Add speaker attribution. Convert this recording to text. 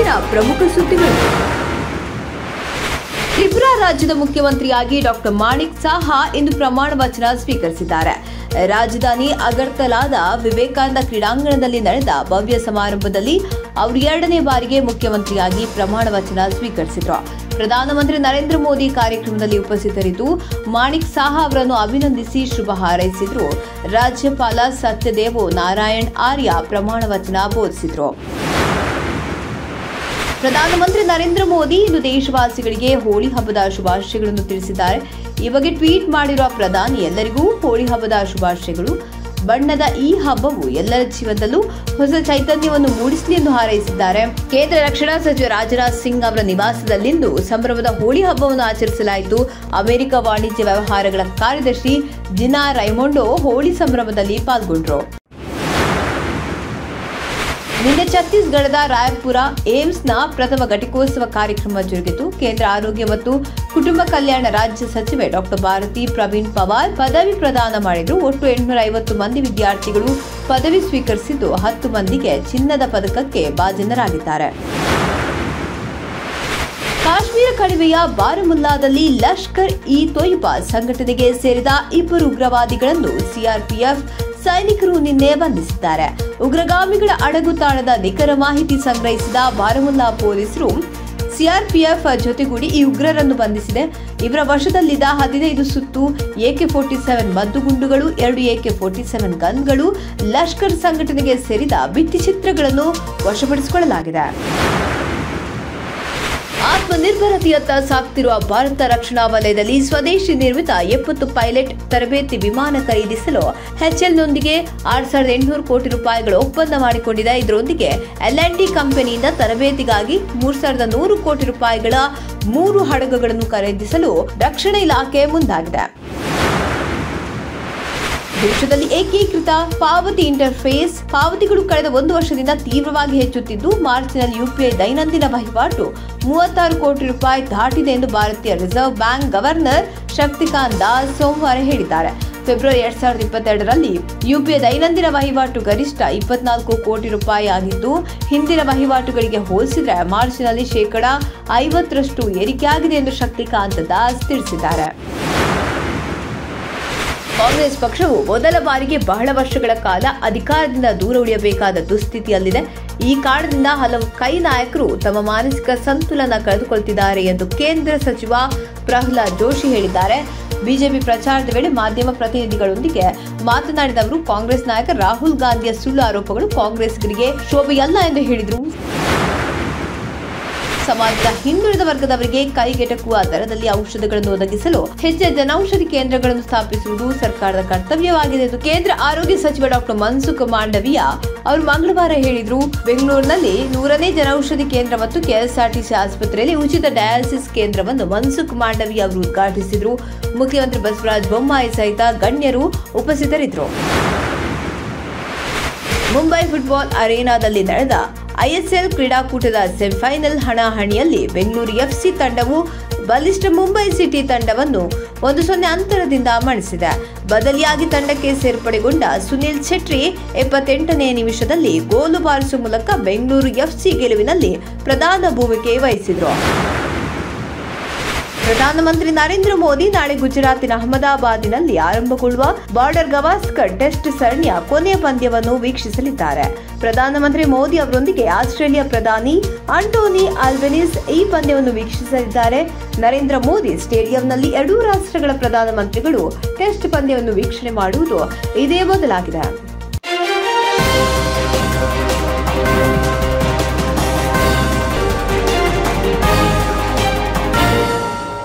Speaker 1: ಇವತ್ತಿನ ಪ್ರಮುಖ ಸುದ್ದಿಗಳು ತ್ರಿಪುರಾ ರಾಜ್ಯದ ಮುಖ್ಯಮಂತ್ರಿಯಾಗಿ ಡಾಕ್ಟರ್ ಮಾಣಿಕ್ ಸಾಹಾ ಇಂದು ಪ್ರಮಾಣ ವಚನ ಸ್ವೀಕರಿಸಿದ್ದಾರೆ ರಾಜಧಾನಿ ಅಗರ್ತಲಾದ ವಿವೇಕಾನಂದ ಕ್ರೀಡಾಂಗಣದಲ್ಲಿ ನಡೆದ ಭವ್ಯ ಸಮಾರಂಭದಲ್ಲಿ ಅವರು ಎರಡನೇ ಬಾರಿಗೆ ಮುಖ್ಯಮಂತ್ರಿಯಾಗಿ ಪ್ರಮಾಣ ವಚನ ಸ್ವೀಕರಿಸಿದರು ಪ್ರಧಾನಮಂತ್ರಿ ನರೇಂದ್ರ ಮೋದಿ ಕಾರ್ಯಕ್ರಮದಲ್ಲಿ ಉಪಸ್ಥಿತರಿದ್ದು ಮಾಣಿಕ್ ಸಾಹಾ ಅವರನ್ನು ಅಭಿನಂದಿಸಿ ಶುಭ ಹಾರೈಸಿದ್ರು ರಾಜ್ಯಪಾಲ ಸತ್ಯದೇವು ನಾರಾಯಣ್ ಆರ್ಯ ಪ್ರಮಾಣ ವಚನ ಬೋಧಿಸಿದರು ಪ್ರಧಾನಮಂತ್ರಿ ನರೇಂದ್ರ ಮೋದಿ ಇಂದು ದೇಶವಾಸಿಗಳಿಗೆ ಹೋಳಿ ಹಬ್ಬದ ಶುಭಾಶಯಗಳನ್ನು ತಿಳಿಸಿದ್ದಾರೆ ಈ ಬಗ್ಗೆ ಟ್ವೀಟ್ ಮಾಡಿರುವ ಪ್ರಧಾನಿ ಎಲ್ಲರಿಗೂ ಹೋಳಿ ಹಬ್ಬದ ಶುಭಾಶಯಗಳು ಬಣ್ಣದ ಈ ಹಬ್ಬವು ಎಲ್ಲರ ಜೀವನದಲ್ಲೂ ಹೊಸ ಚೈತನ್ಯವನ್ನು ಮೂಡಿಸಲಿ ಎಂದು ಹಾರೈಸಿದ್ದಾರೆ ಕೇಂದ್ರ ರಕ್ಷಣಾ ಸಚಿವ ರಾಜನಾಥ್ ಸಿಂಗ್ ಅವರ ನಿವಾಸದಲ್ಲಿಂದು ಸಂಭ್ರಮದ ಹೋಳಿ ಹಬ್ಬವನ್ನು ಆಚರಿಸಲಾಯಿತು ಅಮೆರಿಕ ವಾಣಿಜ್ಯ ವ್ಯವಹಾರಗಳ ಕಾರ್ಯದರ್ಶಿ ಜಿನಾ ರೈಮೊಂಡೋ ಹೋಳಿ ಸಂಭ್ರಮದಲ್ಲಿ ಪಾಲ್ಗೊಂಡರು ನಿನ್ನೆ ಛತ್ತೀಸ್ಗಢದ ರಾಯಪುರ ಏಮ್ಸ್ನ ಪ್ರಥಮ ಘಟಿಕೋತ್ಸವ ಕಾರ್ಯಕ್ರಮ ಜರುಗಿತು ಕೇಂದ್ರ ಆರೋಗ್ಯ ಮತ್ತು ಕುಟುಂಬ ಕಲ್ಯಾಣ ರಾಜ್ಯ ಸಚಿವೆ ಡಾಕ್ಟರ್ ಭಾರತಿ ಪ್ರವೀಣ್ ಪವಾರ್ ಪದವಿ ಪ್ರದಾನ ಮಾಡಿದ್ರು ಒಟ್ಟು ಎಂಟುನೂರ ಐವತ್ತು ಮಂದಿ ವಿದ್ಯಾರ್ಥಿಗಳು ಪದವಿ ಸ್ವೀಕರಿಸಿದ್ದು ಹತ್ತು ಮಂದಿಗೆ ಚಿನ್ನದ ಪದಕಕ್ಕೆ ಭಾಜನರಾಗಿದ್ದಾರೆ ಕಾಶ್ಮೀರ ಕಣಿವೆಯ ಬಾರಮುಲ್ಲಾದಲ್ಲಿ ಲಷ್ಕರ್ ಇ ತೊಯ್ಬಾ ಸಂಘಟನೆಗೆ ಸೇರಿದ ಇಬ್ಬರು ಉಗ್ರವಾದಿಗಳನ್ನು ಸಿಆರ್ಪಿಎಫ್ ಸೈನಿಕರು ನಿನ್ನೆ ಬಂಧಿಸಿದ್ದಾರೆ ಉಗ್ರಗಾಮಿಗಳ ಅಡಗುತಾಣದ ನಿಖರ ಮಾಹಿತಿ ಸಂಗ್ರಹಿಸಿದ ಬಾರಮುಲ್ಲಾ ಪೊಲೀಸರು ಸಿಆರ್ಪಿಎಫ್ ಜೊತೆಗೂಡಿ ಈ ಉಗ್ರರನ್ನು ಬಂಧಿಸಿದೆ ಇವರ ವಶದಲ್ಲಿದ್ದ ಹದಿನೈದು ಸುತ್ತು ಎಕೆ ಫೋರ್ಟಿ ಸೆವೆನ್ ಮದ್ದುಗುಂಡುಗಳು ಎರಡು ಎಕೆ ಫೋರ್ಟಿ ಸೆವೆನ್ ಗನ್ಗಳು ಲಷ್ಕರ್ ಸಂಘಟನೆಗೆ ಸೇರಿದ ಭಿತ್ತಿಚಿತ್ರಗಳನ್ನು ವಶಪಡಿಸಿಕೊಳ್ಳಲಾಗಿದೆ ಆತ್ಮನಿರ್ಭರತೆಯತ್ತ ಸಾಗ್ತಿರುವ ಭಾರತ ರಕ್ಷಣಾ ವಲಯದಲ್ಲಿ ಸ್ವದೇಶಿ ನಿರ್ಮಿತ ಎಪ್ಪತ್ತು ಪೈಲಟ್ ತರಬೇತಿ ವಿಮಾನ ಖರೀದಿಸಲು ಎಚ್ಎಲ್ನೊಂದಿಗೆ ಆರು ಸಾವಿರದ ಎಂಟುನೂರು ಕೋಟಿ ರೂಪಾಯಿಗಳ ಒಪ್ಪಂದ ಮಾಡಿಕೊಂಡಿದೆ ಇದರೊಂದಿಗೆ ಎಲ್ಎನ್ಡಿ ಕಂಪನಿಯಿಂದ ತರಬೇತಿಗಾಗಿ ಮೂರು ಸಾವಿರದ ನೂರು ಕೋಟಿ ರೂಪಾಯಿಗಳ ಮೂರು ಹಡಗುಗಳನ್ನು ಖರೀದಿಸಲು ರಕ್ಷಣಾ ಇಲಾಖೆ ಮುಂದಾಗಿದೆ ದೇಶದಲ್ಲಿ ಏಕೀಕೃತ ಪಾವತಿ ಇಂಟರ್ಫೇಸ್ ಪಾವತಿಗಳು ಕಳೆದ ಒಂದು ವರ್ಷದಿಂದ ತೀವ್ರವಾಗಿ ಹೆಚ್ಚುತ್ತಿದ್ದು ಮಾರ್ಚ್ನಲ್ಲಿ ಯುಪಿಐ ದೈನಂದಿನ ವಹಿವಾಟು ಮೂವತ್ತಾರು ಕೋಟಿ ರೂಪಾಯಿ ದಾಟಿದೆ ಎಂದು ಭಾರತೀಯ reserve bank governor Shaktikanta Das ಸೋಮವಾರ ಹೇಳಿದ್ದಾರೆ ಫೆಬ್ರವರಿ ಎರಡ್ ಸಾವಿರದ ಇಪ್ಪತ್ತೆರಡರಲ್ಲಿ ಯುಪಿಐ ದೈನಂದಿನ ವಹಿವಾಟು ಗರಿಷ್ಠ ಇಪ್ಪತ್ನಾಲ್ಕು ಕೋಟಿ ರೂಪಾಯಿ ಆಗಿದ್ದು ಹಿಂದಿನ ವಹಿವಾಟುಗಳಿಗೆ ಹೋಲಿಸಿದರೆ ಮಾರ್ಚ್ನಲ್ಲಿ ಶೇಕಡಾ ಐವತ್ತರಷ್ಟು ಏರಿಕೆಯಾಗಿದೆ ಎಂದು ಶಕ್ತಿಕಾಂತ್ ದಾಸ್ ತಿಳಿಸಿದ್ದಾರೆ ಕಾಂಗ್ರೆಸ್ ಪಕ್ಷವು ಮೊದಲ ಬಾರಿಗೆ ಬಹಳ ವರ್ಷಗಳ ಕಾಲ ಅಧಿಕಾರದಿಂದ ದೂರ ಉಳಿಯಬೇಕಾದ ದುಸ್ಥಿತಿಯಲ್ಲಿದೆ ಈ ಕಾರಣದಿಂದ ಹಲವು ಕೈ ನಾಯಕರು ತಮ್ಮ ಮಾನಸಿಕ ಸಂತುಲನ ಕಳೆದುಕೊಳ್ತಿದ್ದಾರೆ ಎಂದು ಕೇಂದ್ರ ಸಚಿವ ಪ್ರಹ್ಲಾದ್ ಜೋಶಿ ಹೇಳಿದ್ದಾರೆ ಬಿಜೆಪಿ ಪ್ರಚಾರದ ವೇಳೆ ಮಾಧ್ಯಮ ಪ್ರತಿನಿಧಿಗಳೊಂದಿಗೆ ಮಾತನಾಡಿದ ಅವರು ಕಾಂಗ್ರೆಸ್ ನಾಯಕ ರಾಹುಲ್ ಗಾಂಧಿಯ ಸುಳ್ಳು ಆರೋಪಗಳು ಕಾಂಗ್ರೆಸ್ಗರಿಗೆ ಶೋಭೆಯಲ್ಲ ಎಂದು ಹೇಳಿದರು ಸಮಾಜದ ಹಿಂದುಳಿದ ವರ್ಗದವರಿಗೆ ಕೈಗೆಟಕುವ ದರದಲ್ಲಿ ಔಷಧಗಳನ್ನು ಒದಗಿಸಲು ಹೆಚ್ಚಿನ ಜನೌಷಧಿ ಕೇಂದ್ರಗಳನ್ನು ಸ್ಥಾಪಿಸುವುದು ಸರ್ಕಾರದ ಕರ್ತವ್ಯವಾಗಿದೆ ಎಂದು ಕೇಂದ್ರ ಆರೋಗ್ಯ ಸಚಿವ ಡಾಕ್ಟರ್ ಮನ್ಸುಖ್ ಮಾಂಡವಿಯಾ ಅವರು ಮಂಗಳವಾರ ಹೇಳಿದರು ಬೆಂಗಳೂರಿನಲ್ಲಿ ನೂರನೇ ಜನೌಷಧಿ ಕೇಂದ್ರ ಮತ್ತು ಕೆಎಸ್ಆರ್ಟಿಸಿ ಆಸ್ಪತ್ರೆಯಲ್ಲಿ ಉಚಿತ ಡಯಾಲಿಸಿಸ್ ಕೇಂದ್ರವನ್ನು ಮನ್ಸುಖ್ ಮಾಂಡವಿಯಾ ಅವರು ಉದ್ಘಾಟಿಸಿದರು ಮುಖ್ಯಮಂತ್ರಿ ಬಸವರಾಜ ಬೊಮ್ಮಾಯಿ ಸಹಿತ ಗಣ್ಯರು ಉಪಸ್ಥಿತರಿದ್ದರು ಮುಂಬೈ ಫುಟ್ಬಾಲ್ ಅರೇನಾದಲ್ಲಿ ನಡೆದ ಐಎಸ್ಎಲ್ ಕ್ರೀಡಾಕೂಟದ ಸೆಮಿಫೈನಲ್ ಹಣಾಹಣಿಯಲ್ಲಿ ಬೆಂಗಳೂರು ಎಫ್ಸಿ ತಂಡವು ಬಲಿಷ್ಠ ಮುಂಬೈ ಸಿಟಿ ತಂಡವನ್ನು ಒಂದು ಸೊನ್ನೆ ಅಂತರದಿಂದ ಮಣಿಸಿದೆ ಬದಲಿಯಾಗಿ ತಂಡಕ್ಕೆ ಸೇರ್ಪಡೆಗೊಂಡ ಸುನಿಲ್ ಛೆಟ್ರಿ ಎಪ್ಪತ್ತೆಂಟನೇ ನಿಮಿಷದಲ್ಲಿ ಗೋಲು ಬಾರಿಸುವ ಮೂಲಕ ಬೆಂಗಳೂರು ಎಫ್ಸಿ ಗೆಲುವಿನಲ್ಲಿ ಪ್ರಧಾನ ಭೂಮಿಕೆ ವಹಿಸಿದರು ಪ್ರಧಾನಮಂತ್ರಿ ನರೇಂದ್ರ ಮೋದಿ ನಾಳೆ ಗುಜರಾತಿನ ಅಹಮದಾಬಾದಿನಲ್ಲಿ ಆರಂಭಗೊಳ್ಳುವ ಬಾರ್ಡರ್ ಗವಾಸ್ಕರ್ ಟೆಸ್ಟ್ ಸರಣಿಯ ಕೊನೆಯ ಪಂದ್ಯವನ್ನು ವೀಕ್ಷಿಸಲಿದ್ದಾರೆ ಪ್ರಧಾನಮಂತ್ರಿ ಮೋದಿ ಅವರೊಂದಿಗೆ ಆಸ್ಟ್ರೇಲಿಯಾ ಪ್ರಧಾನಿ ಅಂಟೋನಿ ಆಲ್ಬೆನಿಸ್ ಈ ಪಂದ್ಯವನ್ನು ವೀಕ್ಷಿಸಲಿದ್ದಾರೆ ನರೇಂದ್ರ ಮೋದಿ ಸ್ಟೇಡಿಯಂನಲ್ಲಿ ಎರಡೂ ರಾಷ್ಟ್ರಗಳ ಪ್ರಧಾನಮಂತ್ರಿಗಳು ಟೆಸ್ಟ್ ಪಂದ್ಯವನ್ನು ವೀಕ್ಷಣೆ ಮಾಡುವುದು ಇದೇ ಮೊದಲಾಗಿದೆ